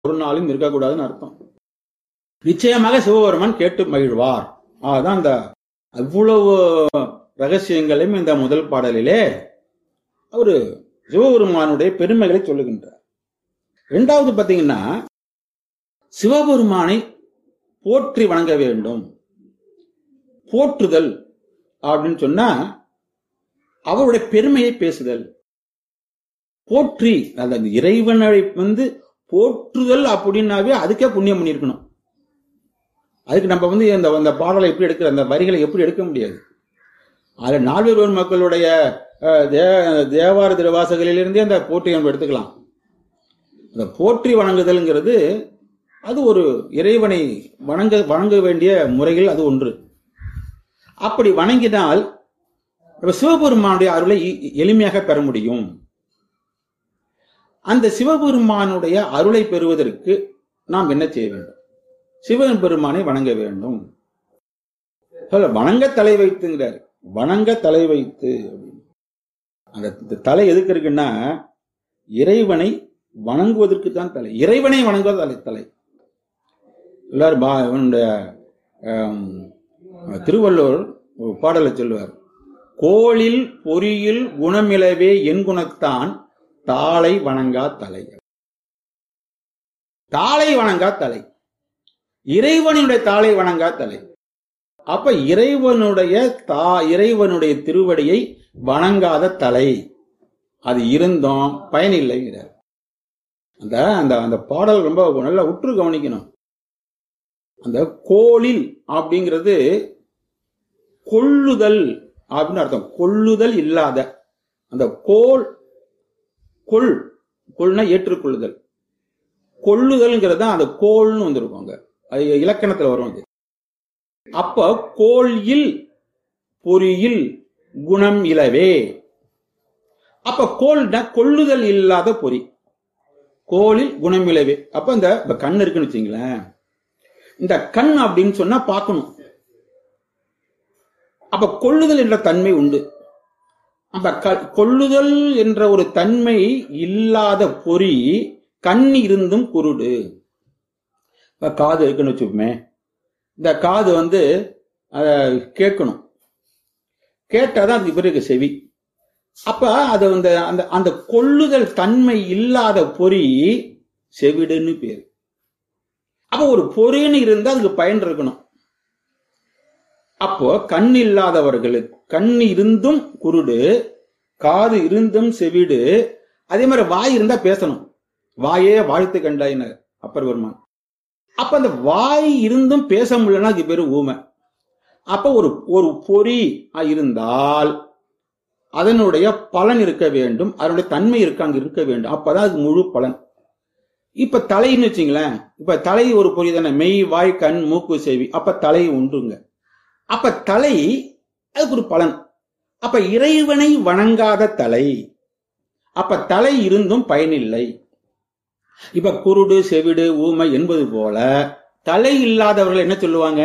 ஒரு நாளும் இருக்கக்கூடாதுன்னு அர்த்தம் நிச்சயமாக சிவபெருமான் கேட்டு மகிழ்வார் அதுதான் அந்த அவ்வளவு ரகசியங்களையும் இந்த முதல் பாடலிலே அவரு சிவபெருமானுடைய பெருமைகளை சொல்லுகின்றார் இரண்டாவது பாத்தீங்கன்னா சிவபெருமானை போற்றி வணங்க வேண்டும் போற்றுதல் அப்படின்னு சொன்னா அவருடைய பெருமையை பேசுதல் போற்றி அந்த இறைவனை வந்து போற்றுதல் அப்படின்னாவே அதுக்கே புண்ணியம் பண்ணியிருக்கணும் அதுக்கு நம்ம வந்து அந்த அந்த பாடலை எப்படி எடுக்கிற அந்த வரிகளை எப்படி எடுக்க முடியாது அது நால்வர் மக்களுடைய அஹ், தே- தேவார திருவாசகளிலிருந்தே அந்த போற்றி நம்ம எடுத்துக்கலாம் அந்த போற்றி வணங்குதல்ங்கிறது அது ஒரு இறைவனை வணங்க வணங்க வேண்டிய முறைகள் அது ஒன்று அப்படி வணங்கினால் நம்ம சிவபெருமானுடைய அருளை எ- எளிமையாக பெற முடியும் அந்த சிவபெருமானுடைய அருளை பெறுவதற்கு நாம் என்ன செய்ய வேண்டும் சிவன் பெருமானை வணங்க வேண்டும் சொல்ல வணங்க தலை வைத்துங்கிறார் வணங்க தலை வைத்து அப்படின்னு. அந்த த- தலை எதுக்கு இருக்குன்னா இறைவனை வணங்குவதற்கு தான் தலை இறைவனை வணங்குவது தலை தலை எல்லாரும் பா இவனுடைய ஆம், திருவள்ளுவர் ஒரு பாடலை சொல்லுவார் கோளில் பொறியில் குணமிலவே என் குணத்தான் தாளை வணங்கா தலை தாளை வணங்கா தலை இறைவனுடைய தாளை வணங்கா தலை அப்ப இறைவனுடைய தா இறைவனுடைய திருவடியை வணங்காத தலை அது இருந்தும் பயனில்லைங்கிறார் அந்த அந்த அந்த பாடல் ரொம்ப நல்லா உற்று கவனிக்கணும் அந்த கோளில் அப்படிங்கிறது கொள்ளுதல் அப்படின்னு அர்த்தம் கொள்ளுதல் இல்லாத அந்த கோள் கொள் கொள்னா ஏற்றுக்கொள்ளுதல் கொள்ளுதல்ங்கிறது தான் அந்த கோள்னு வந்திருக்கும் அது இலக்கணத்துல வரும் அது அப்ப கோள் இல் பொறியில் குணம் இலவே அப்ப கோள்னா கொள்ளுதல் இல்லாத பொறி கோளில் குணம் இலவே அப்ப இந்த இப்ப கண் இருக்குன்னு வச்சுங்களேன் இந்த கண் அப்படின்னு சொன்னா பார்க்கணும் அப்ப கொள்ளுதல் என்ற தன்மை உண்டு அப்ப க- கொள்ளுதல் என்ற ஒரு தன்மை இல்லாத பொறி கண் இருந்தும் குருடு இப்ப காது இருக்குன்னு வச்சுப்போமே இந்த காது வந்து அத கேட்கணும் கேட்டாதான் அதுக்கு பிறகு செவி அப்ப அது அந்த அந்த அந்த கொள்ளுதல் தன்மை இல்லாத பொறி செவிடுன்னு பேரு அப்ப ஒரு பொறின்னு இருந்தா அதுக்கு பயன் இருக்கணும் அப்போ கண் இல்லாதவர்களுக்கு கண் இருந்தும் குருடு காது இருந்தும் செவிடு அதே மாதிரி வாய் இருந்தா பேசணும் வாயே வாழ்த்து கண்டாயினர் அப்பர் பெருமான் அப்ப அந்த வாய் இருந்தும் பேச முடியலன்னா அதுக்கு பேரு ஊமை அப்ப ஒரு ஒரு பொறி இருந்தால் அதனுடைய பலன் இருக்க வேண்டும் அதனுடைய தன்மை இருக்க அங்க இருக்க வேண்டும் அப்பதான் அது முழு பலன் இப்ப தலைன்னு வச்சுங்களேன் இப்ப தலை ஒரு பொறி தானே மெய் வாய் கண் மூக்கு செவி அப்ப தலை உண்டுங்க அப்ப தலை அதுக்கு ஒரு பலன் அப்ப இறைவனை வணங்காத தலை அப்ப தலை இருந்தும் பயனில்லை இப்ப குருடு செவிடு ஊமை என்பது போல தலை இல்லாதவர்கள் என்ன சொல்லுவாங்க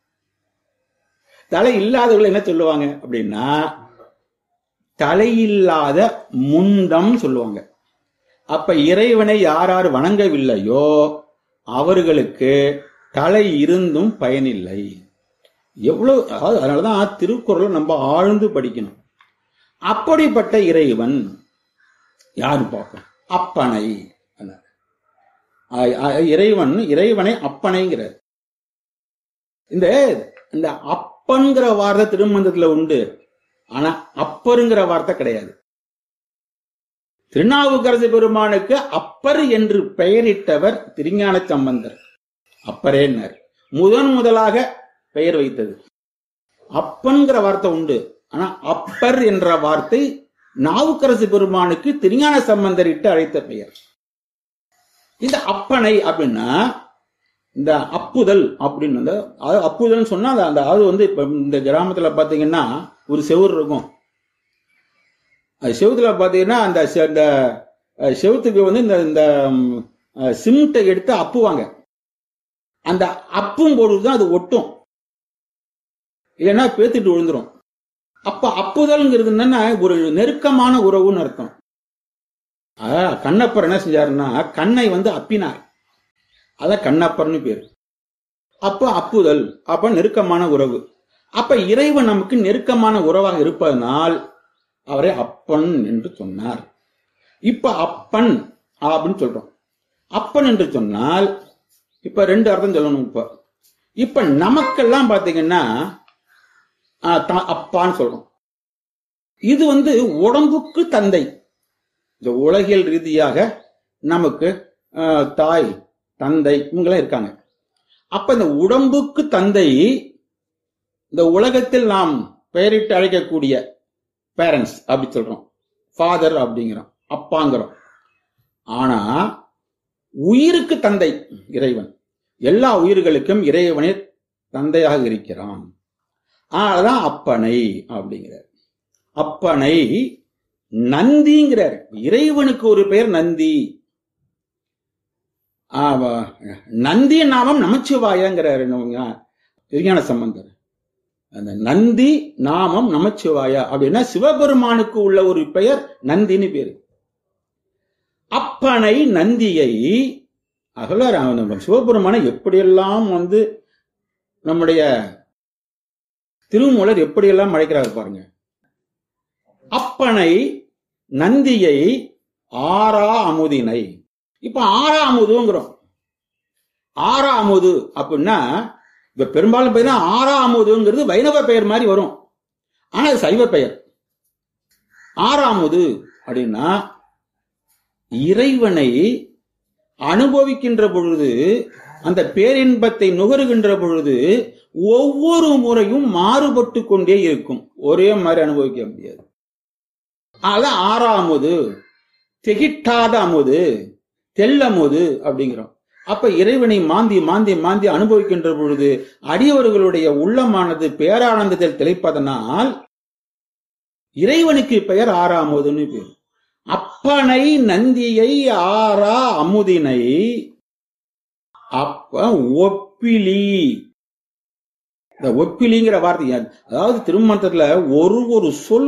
தலை இல்லாதவர்கள் என்ன சொல்லுவாங்க அப்படின்னா தலையில்லாத முண்டம் சொல்லுவாங்க அப்ப இறைவனை யார் யார் வணங்கவில்லையோ அவர்களுக்கு தலை இருந்தும் பயனில்லை எவ்வளவு அதாவது அதனாலதான் திருக்குறள் நம்ம ஆழ்ந்து படிக்கணும் அப்படிப்பட்ட இறைவன் யாரு பார்க்கணும் அப்பனை அண்ணார். ஆ- ஆ- இறைவன் இறைவனை அப்பனைங்கிறார் இந்த இந்த அப்பன்கிற வார்த்தை திருமந்தத்துல உண்டு ஆனா அப்பருங்கிற வார்த்தை கிடையாது திருநாவுக்கரசு பெருமானுக்கு அப்பர் என்று பெயரிட்டவர் திருஞான சம்பந்தர் அப்பரேன்னர் முதன் முதலாக பெயர் வைத்தது அப்பன்கிற வார்த்தை உண்டு ஆனா அப்பர் என்ற வார்த்தை நாவுக்கரசு பெருமானுக்கு திருஞான சம்பந்தர் இட்டு அழைத்த பெயர் இந்த அப்பனை அப்படின்னா இந்த அப்புதல் அப்படின்னு வந்து அது அப்புதல்னு சொன்னா அது அந்த அது வந்து இப்ப இந்த கிராமத்துல பாத்தீங்கன்னா ஒரு செவுரு இருக்கும் அது செவுத்துல பாத்தீங்கன்னா அந்த செ- அந்த அஹ், செவுத்துக்கு வந்து இந்த இந்த ம், அஹ், சிமெண்ட்டை எடுத்து அப்புவாங்க அந்த அப்பும் பொழுதுதான் அது ஒட்டும் இல்லைன்னா பேத்துட்டு விழுந்துரும் அப்ப அப்புதல்ங்கிறது என்னன்னா ஒரு நெருக்கமான உறவுன்னு அர்த்தம் ஆஹ், கண்ணப்பர் என்ன செஞ்சாருன்னா கண்ணை வந்து அப்பினார் அதான் கண்ணப்பர்னு பேர் அப்ப அப்புதல் அப்ப நெருக்கமான உறவு அப்ப இறைவன் நமக்கு நெருக்கமான உறவாக இருப்பதனால் அவரை அப்பன் என்று சொன்னார் இப்ப அப்பன் அப்படின்னு சொல்றோம் அப்பன் என்று சொன்னால் இப்ப ரெண்டு அர்த்தம் சொல்லணும் இப்ப இப்ப நமக்கெல்லாம் பாத்தீங்கன்னா ஆ, த- அப்பான்னு சொல்றோம் இது வந்து உடம்புக்கு தந்தை இந்த உலகியல் ரீதியாக நமக்கு ஆ, தாய் தந்தை இவங்கெல்லாம் இருக்காங்க அப்ப இந்த உடம்புக்கு தந்தை இந்த உலகத்தில் நாம் பெயரிட்டு அழைக்கக்கூடிய பேரண்ட்ஸ் அப்படி சொல்றோம் ஃபாதர் அப்படிங்கிறோம் அப்பாங்கிறோம் ஆனா உயிருக்கு தந்தை இறைவன் எல்லா உயிர்களுக்கும் இறைவனே தந்தையாக இருக்கிறான் அதனாலதான் அப்பனை அப்படிங்கிறார் அப்பனை நந்திங்கிறார் இறைவனுக்கு ஒரு பெயர் நந்தி ஆமா. நந்தி நாமம் நமச்சிவாயங்கிறார் திருஞான சம்பந்தர் அந்த நந்தி நாமம் நமச்சிவாயா அப்படின்னா சிவபெருமானுக்கு உள்ள ஒரு பெயர் நந்தின்னு பேரு அப்பனை நந்தியை அகலார் நம்ம சிவபெருமானை எப்படியெல்லாம் வந்து நம்முடைய திருமூலர் எப்படியெல்லாம் அழைக்கிறார் பாருங்க அப்பனை நந்தியை ஆறா அமுதினை இப்ப ஆறா அமுதுங்கிறோம் ஆறா அமுது அப்படின்னா இப்ப பெரும்பாலும் பார்த்தீங்கன்னா ஆறா அமுதுங்கிறது வைணவ பெயர் மாதிரி வரும் ஆனா அது சைவ பெயர் ஆறாமுது அப்படின்னா இறைவனை அனுபவிக்கின்ற பொழுது அந்த பேரின்பத்தை நுகருகின்ற பொழுது ஒவ்வொரு முறையும் மாறுபட்டு கொண்டே இருக்கும் ஒரே மாதிரி அனுபவிக்க முடியாது அதான் ஆறாமுது திகிட்டாத அமுது தெல்லமுது அப்படிங்கிறோம் அப்ப இறைவனை மாந்தி மாந்தி மாந்தி அனுபவிக்கின்ற பொழுது அடியவர்களுடைய உள்ளமானது பேரானந்தத்தில் திளைப்பதனால் இறைவனுக்கு பெயர் ஆறாமுதுன்னு பேர் அப்பனை நந்தியை ஆறா அமுதினை அப்ப ஒப்பிலி இந்த ஒப்பிலிங்கிற வார்த்தை அதாவது திருமணத்துல ஒரு ஒரு சொல்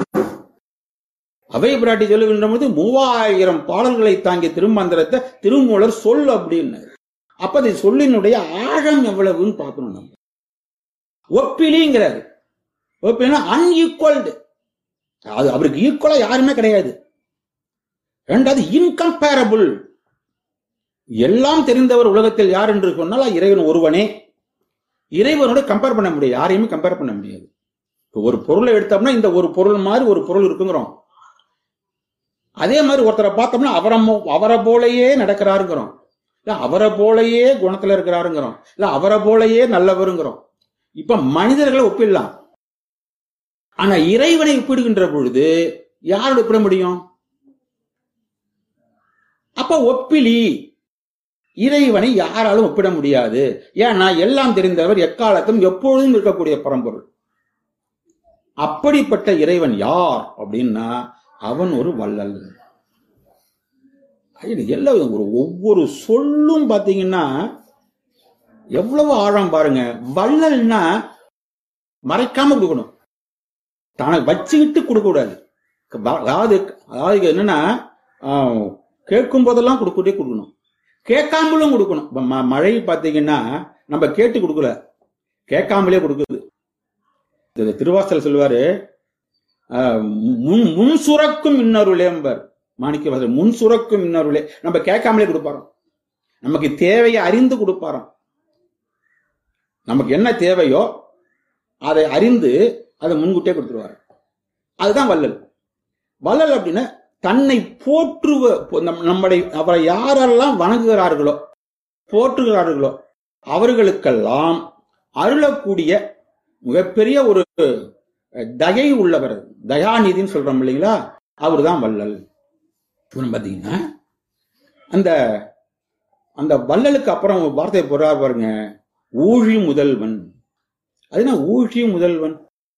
அவை பிராட்டி சொல்லுகின்ற போது மூவாயிரம் பாடல்களை தாங்கிய திருமந்திரத்தை திருமூலர் சொல் அப்படின்னு அப்ப அது சொல்லினுடைய ஆழம் எவ்வளவுன்னு பார்க்கணும் நம்ம ஒப்பிலிங்கிறாரு ஒப்பிலினா அன்ஈக்குவல்டு அது அவருக்கு ஈக்குவலா யாருமே கிடையாது ரெண்டாவது இன்கம்பேரபிள் எல்லாம் தெரிந்தவர் உலகத்தில் யார் என்று சொன்னால் இறைவன் ஒருவனே இறைவனோட கம்பேர் பண்ண முடியாது யாரையுமே கம்பேர் பண்ண முடியாது இப்போ ஒரு பொருளை எடுத்தோம்னா இந்த ஒரு பொருள் மாதிரி ஒரு பொருள் இருக்குங்கிறோம் அதே மாதிரி ஒருத்தரை பார்த்தோம்னா அவரை மோ- அவரை போலயே நடக்கிறாருங்கிறோம் இல்ல அவரை போலயே குணத்துல இருக்கிறாருங்கிறோம் இல்ல அவரை போலயே நல்லவருங்கிறோம் இப்ப மனிதர்களை ஒப்பிடலாம் ஆனா இறைவனை ஒப்பிடுகின்ற பொழுது யாரோட ஒப்பிட முடியும் அப்ப ஒப்பிலி இறைவனை யாராலும் ஒப்பிட முடியாது ஏன்னா எல்லாம் தெரிந்தவர் எக்காலத்தும் எப்பொழுதும் இருக்கக்கூடிய பரம்பொருள் அப்படிப்பட்ட இறைவன் யார் அப்படின்னா அவன் ஒரு வள்ளல் இது எல்லாம் ஒரு ஒவ்வொரு சொல்லும் பாத்தீங்கன்னா எவ்வளவு ஆழம் பாருங்க வள்ளல்னா மறைக்காம கொடுக்கணும் தனக்கு வச்சுக்கிட்டு கொடுக்க கூடாது அதாவது அதாவது என்னன்னா ஆஹ், கேட்கும் போதெல்லாம் கொடுக்கட்டே கொடுக்கணும் கேட்காமலும் கொடுக்கணும் இப்ப ம- மழை பாத்தீங்கன்னா நம்ம கேட்டு கொடுக்கல கேட்காமலே கொடுக்குது இது திருவாசல் சொல்லுவாரு ஆஹ், முன் முன் சுரக்கும் இன்னொருளேம்பர் மாணிக்க வாசகர் முன் சுரக்கும் இன்னொருளே நம்ம கேட்காமலே கொடுப்பாரோம் நமக்கு தேவையை அறிந்து கொடுப்பாரோம் நமக்கு என்ன தேவையோ அதை அறிந்து அதை முன்கூட்டியே கொடுத்துருவாரு அதுதான் வள்ளல் வள்ளல் அப்படின்னா தன்னை போற்றுவ நம்- நம்முடைய அவரை யாரெல்லாம் வணங்குகிறார்களோ போற்றுகிறார்களோ அவர்களுக்கெல்லாம் அருளக்கூடிய மிகப்பெரிய ஒரு தகை உள்ளவர் தயாநிதின்னு சொல்றோம் இல்லைங்களா அவர்தான் வள்ளல் இவன் பாத்தீங்கன்னா அந்த அந்த வள்ளலுக்கு அப்புறம் ஒரு வார்த்தை போறார் பாருங்க ஊழி முதல்வன் அதுனா ஊழி முதல்வன்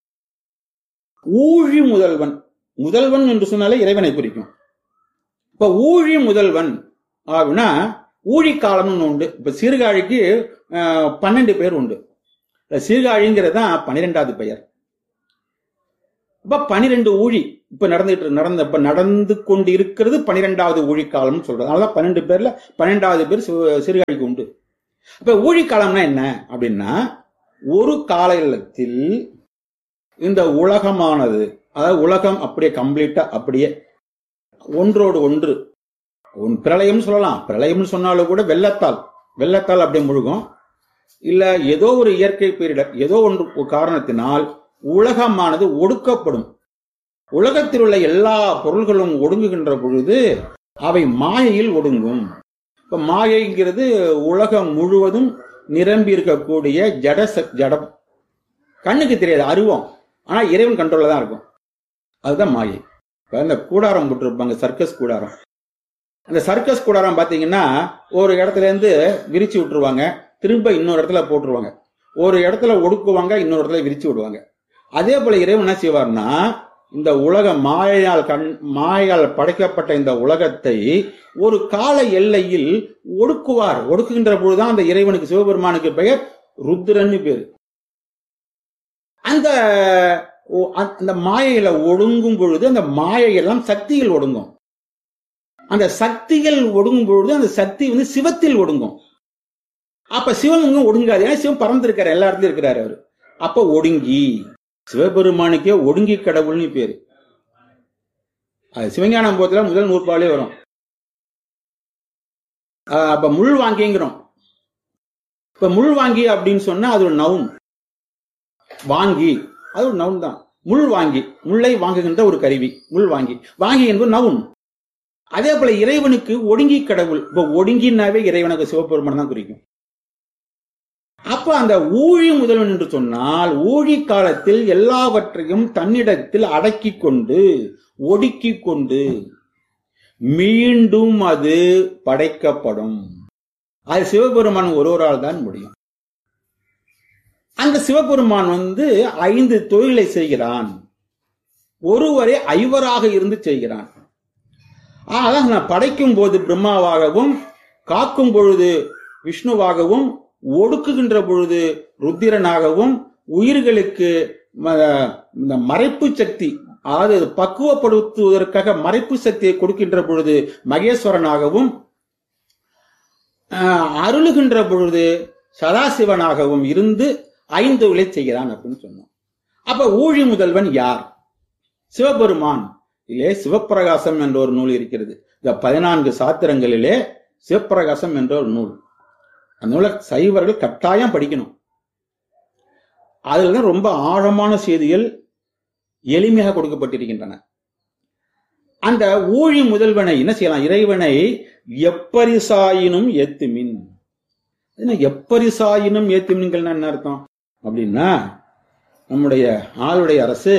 ஊழி முதல்வன் முதல்வன் என்று சொன்னாலே இறைவனை குறிக்கும் இப்ப ஊழி முதல்வன் அப்படின்னா ஊழி காலம்னு உண்டு இப்ப சீர்காழிக்கு அஹ், பன்னெண்டு பேர் உண்டு இந்த சீர்காழிங்கிறது தான் பன்னிரெண்டாவது பெயர் இப்ப பனிரெண்டு ஊழி இப்ப நடந்துட்டு நடந்த இப்ப நடந்து கொண்டு இருக்கிறது பனிரெண்டாவது ஊழிக்காலம்னு சொல்றது அதனால பன்னெண்டு பேர்ல பன்னெண்டாவது பேர் சிவ- சிறுகாழிக்கு உண்டு இப்ப ஊழிக்காலம்னா என்ன அப்படின்னா ஒரு காலத்தில் இந்த உலகமானது அதாவது உலகம் அப்படியே கம்ப்ளீட்டா அப்படியே ஒன்றோடு ஒன்று ஒன் பிரளயம்னு சொல்லலாம் பிரளயம்னு சொன்னாலும் கூட வெள்ளத்தால் வெள்ளத்தால் அப்படியே முழுகும் இல்ல ஏதோ ஒரு இயற்கை பேரிடர் ஏதோ ஒன்று ஒரு காரணத்தினால் உலகமானது ஒடுக்கப்படும் உலகத்தில் உள்ள எல்லா பொருள்களும் ஒடுங்குகின்ற பொழுது அவை மாயையில் ஒடுங்கும் இப்ப மாயைங்கிறது உலகம் முழுவதும் நிரம்பி இருக்கக்கூடிய ஜட சக்- ஜடம் கண்ணுக்கு தெரியாது அருவம் ஆனா இறைவன் கண்ட்ரோல்ல தான் இருக்கும் அதுதான் மாயை இப்ப இந்த கூடாரம் போட்டிருப்பாங்க சர்க்கஸ் கூடாரம் அந்த சர்க்கஸ் கூடாரம் பாத்தீங்கன்னா ஒரு இடத்துல இருந்து விரிச்சு விட்டுருவாங்க திரும்ப இன்னொரு இடத்துல போட்டுருவாங்க ஒரு இடத்துல ஒடுக்குவாங்க இன்னொரு இடத்துல விரிச்சு விடுவாங்க அதே போல இறைவன் என்ன செய்வார்னா இந்த உலக மாயால் கண் மாயால் படைக்கப்பட்ட இந்த உலகத்தை ஒரு கால எல்லையில் ஒடுக்குவார் ஒடுக்குகின்ற பொழுதுதான் அந்த இறைவனுக்கு சிவபெருமானுக்கு பெயர் ருத்ரன்னு பேரு அந்த ஓ- அந்த- அந்த மாயையில ஒடுங்கும் பொழுது அந்த மாயையெல்லாம் சக்தியில் ஒடுங்கும் அந்த சக்திகள் ஒடுங்கும் பொழுது அந்த சக்தி வந்து சிவத்தில் ஒடுங்கும் அப்ப சிவன் இங்க ஒடுங்காது ஏன்னா சிவன் பறந்திருக்காரு எல்லா இடத்துலயும் இருக்கிறாரு அவரு அப்ப ஒடுங்கி சிவபெருமானுக்கே ஒடுங்கி கடவுள்னு பேரு அது சிவஞானம் போத்துல முதல் நூற்பாலே வரும் ஆஹ் அப்ப முள் வாங்கிங்கிறோம் இப்ப முள் வாங்கி அப்படின்னு சொன்னா அது ஒரு நவுன் வாங்கி அது ஒரு நவுன் தான் முள் வாங்கி முள்ளை வாங்குகின்ற ஒரு கருவி முள் வாங்கி வாங்கி என்பது நவுன் அதே போல இறைவனுக்கு ஒடுங்கி கடவுள் இப்ப ஒடுங்கினாவே இறைவனுக்கு சிவபெருமான் தான் குறிக்கும் அப்ப அந்த ஊழி முதல்வன் என்று சொன்னால் ஊழி காலத்தில் எல்லாவற்றையும் தன்னிடத்தில் அடக்கி கொண்டு ஒடுக்கி கொண்டு மீண்டும் அது படைக்கப்படும் அது சிவபெருமான் ஒருவரால் தான் முடியும் அந்த சிவபெருமான் வந்து ஐந்து தொழிலை செய்கிறான் ஒருவரே ஐவராக இருந்து செய்கிறான் ஆனால் நான் படைக்கும் போது பிரம்மாவாகவும் காக்கும் பொழுது விஷ்ணுவாகவும் ஒடுக்குகின்ற பொழுது ருத்திரனாகவும் உயிர்களுக்கு ம- இந்த மறைப்பு சக்தி அதாவது பக்குவப்படுத்துவதற்காக மறைப்பு சக்தியை கொடுக்கின்ற பொழுது மகேஸ்வரனாகவும் ஆஹ், அருளுகின்ற பொழுது சதாசிவனாகவும் இருந்து ஐந்து விலை செய்கிறான் அப்படின்னு சொன்னோம் அப்ப ஊழி முதல்வன் யார் சிவபெருமான் இதிலே சிவப்பிரகாசம் என்ற ஒரு நூல் இருக்கிறது இந்த பதினான்கு சாத்திரங்களிலே சிவப்பிரகாசம் என்ற ஒரு நூல் அந்த நூலை சைவர்கள் கட்டாயம் படிக்கணும் அதுல தான் ரொம்ப ஆழமான செய்திகள் எளிமையாக கொடுக்கப்பட்டிருக்கின்றன அந்த ஊழி முதல்வனை என்ன செய்யலாம் இறைவனை எப்பரிசாயினும் ஏத்துமின் என்ன எப்பரிசாயினும் ஏத்துமின்கள் என்ன அர்த்தம் அப்படின்னா நம்முடைய ஆளுடைய அரசு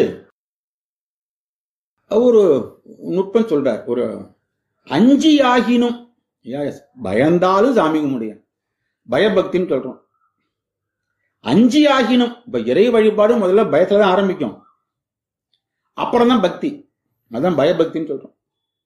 ஒரு நுட்பம் சொல்றார் ஒரு அஞ்சி ஆகினும் Yes, பயந்தாலும் சாமி கும்பிடியும் பயபக்தின்னு சொல்றோம் அஞ்சி ஆகினும் இப்ப இறை வழிபாடு முதல்ல பயத்துல தான் ஆரம்பிக்கும் அப்புறம் தான் பக்தி அதான் பயபக்தின்னு சொல்றோம்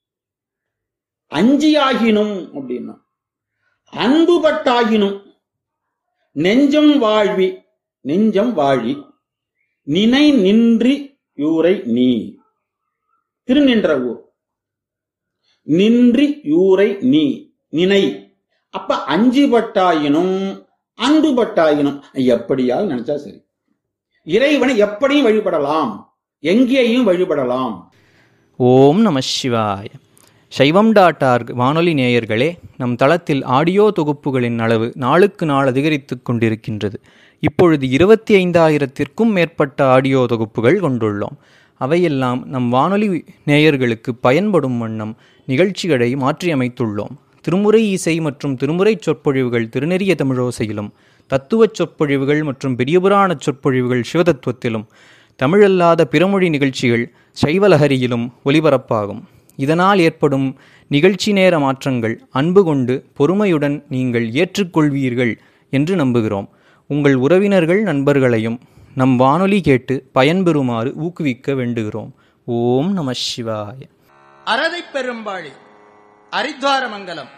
அஞ்சி ஆகினும் அப்படின்னா அன்புபட்டாகினும் நெஞ்சம் வாழ்வி நெஞ்சம் வாழி நினை நின்றி யூரை நீ திருநின்ற ஊர் நின்றி யூரை நீ நினை அப்ப அஞ்சு பட்டாயினும் அன்பு பட்டாயினும் எப்படியாவது நினைச்சா சரி இறைவனை எப்படியும் வழிபடலாம் எங்கேயும் வழிபடலாம் ஓம் நம சிவாய சைவம் டாட் ஆர்க் வானொலி நேயர்களே நம் தளத்தில் ஆடியோ தொகுப்புகளின் அளவு நாளுக்கு நாள் அதிகரித்து கொண்டிருக்கின்றது இப்பொழுது இருபத்தி ஐந்தாயிரத்திற்கும் மேற்பட்ட ஆடியோ தொகுப்புகள் கொண்டுள்ளோம் அவையெல்லாம் நம் வானொலி நேயர்களுக்கு பயன்படும் வண்ணம் நிகழ்ச்சிகளை மாற்றியமைத்துள்ளோம் திருமுறை இசை மற்றும் திருமுறை சொற்பொழிவுகள் திருநெறிய தமிழோசையிலும் தத்துவச் சொற்பொழிவுகள் மற்றும் பெரியபுராண சொற்பொழிவுகள் சிவதத்துவத்திலும் தமிழல்லாத பிறமொழி நிகழ்ச்சிகள் சைவலஹரியிலும் ஒலிபரப்பாகும் இதனால் ஏற்படும் நிகழ்ச்சி நேர மாற்றங்கள் அன்பு கொண்டு பொறுமையுடன் நீங்கள் ஏற்றுக்கொள்வீர்கள் என்று நம்புகிறோம் உங்கள் உறவினர்கள் நண்பர்களையும் நம் வானொலி கேட்டு பயன்பெறுமாறு ஊக்குவிக்க வேண்டுகிறோம் ஓம் நம சிவாய அரதை பெரும்பாழி அரித்வாரமங்கலம்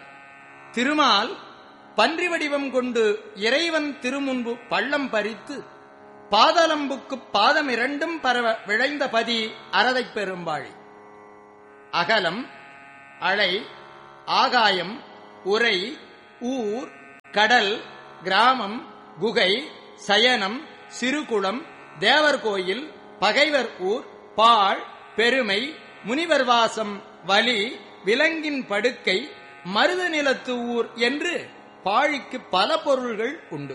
திருமால் பன்றி வடிவம் கொண்டு இறைவன் திருமுன்பு பள்ளம் பறித்து பாதலம்புக்கு பாதம் இரண்டும் பரவ விழைந்த பதி அரதைப் பெரும்பாழி அகலம் அலை ஆகாயம் உரை ஊர் கடல் கிராமம் குகை சயனம் சிறுகுளம் தேவர் கோயில் பகைவர் ஊர் பாழ் பெருமை முனிவர் வாசம் வலி விலங்கின் படுக்கை மருத நிலத்து ஊர் என்று பாழிக்கு பல பொருள்கள் உண்டு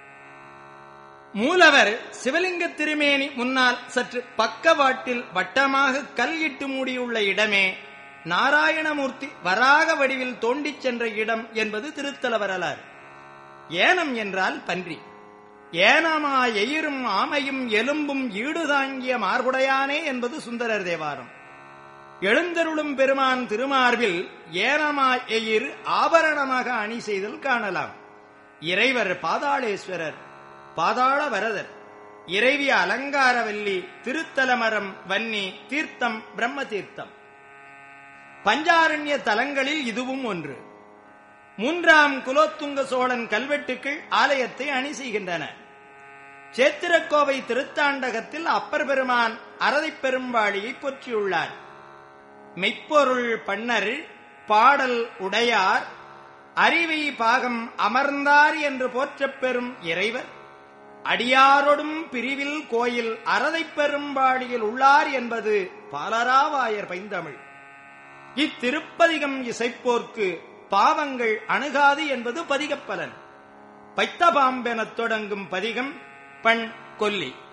மூலவர் சிவலிங்க திருமேனி முன்னால் சற்று பக்கவாட்டில் வட்டமாக கல் இட்டு மூடியுள்ள இடமே நாராயணமூர்த்தி வராக வடிவில் தோண்டிச் சென்ற இடம் என்பது திருத்தல வரலாறு ஏனம் என்றால் பன்றி ஏனமா எயிரும் ஆமையும் எலும்பும் ஈடுதாங்கிய மார்புடையானே என்பது சுந்தரர் தேவாரம் எழுந்தருளும் பெருமான் திருமார்பில் ஏனமா எயிர் ஆபரணமாக அணி செய்தல் காணலாம் இறைவர் பாதாளேஸ்வரர் பாதாள வரதர் இறைவி அலங்காரவல்லி திருத்தலமரம் வன்னி தீர்த்தம் பிரம்ம தீர்த்தம் பஞ்சாரண்ய தலங்களில் இதுவும் ஒன்று மூன்றாம் குலோத்துங்க சோழன் கல்வெட்டுக்கள் ஆலயத்தை அணி செய்கின்றன சேத்திரக்கோவை திருத்தாண்டகத்தில் அப்பர் பெருமான் அரதைப் பெரும்பாளியை போற்றியுள்ளார் மெய்ப்பொருள் பண்ணர் பாடல் உடையார் அறிவை பாகம் அமர்ந்தார் என்று போற்றப் பெறும் இறைவர் அடியாரோடும் பிரிவில் கோயில் அரதைப் பெரும்பாடியில் உள்ளார் என்பது பாலராவாயர் பைந்தமிழ் இத்திருப்பதிகம் இசைப்போர்க்கு பாவங்கள் அணுகாது என்பது பதிகப்பலன் பைத்தபாம்பெனத் தொடங்கும் பதிகம் பண் கொல்லி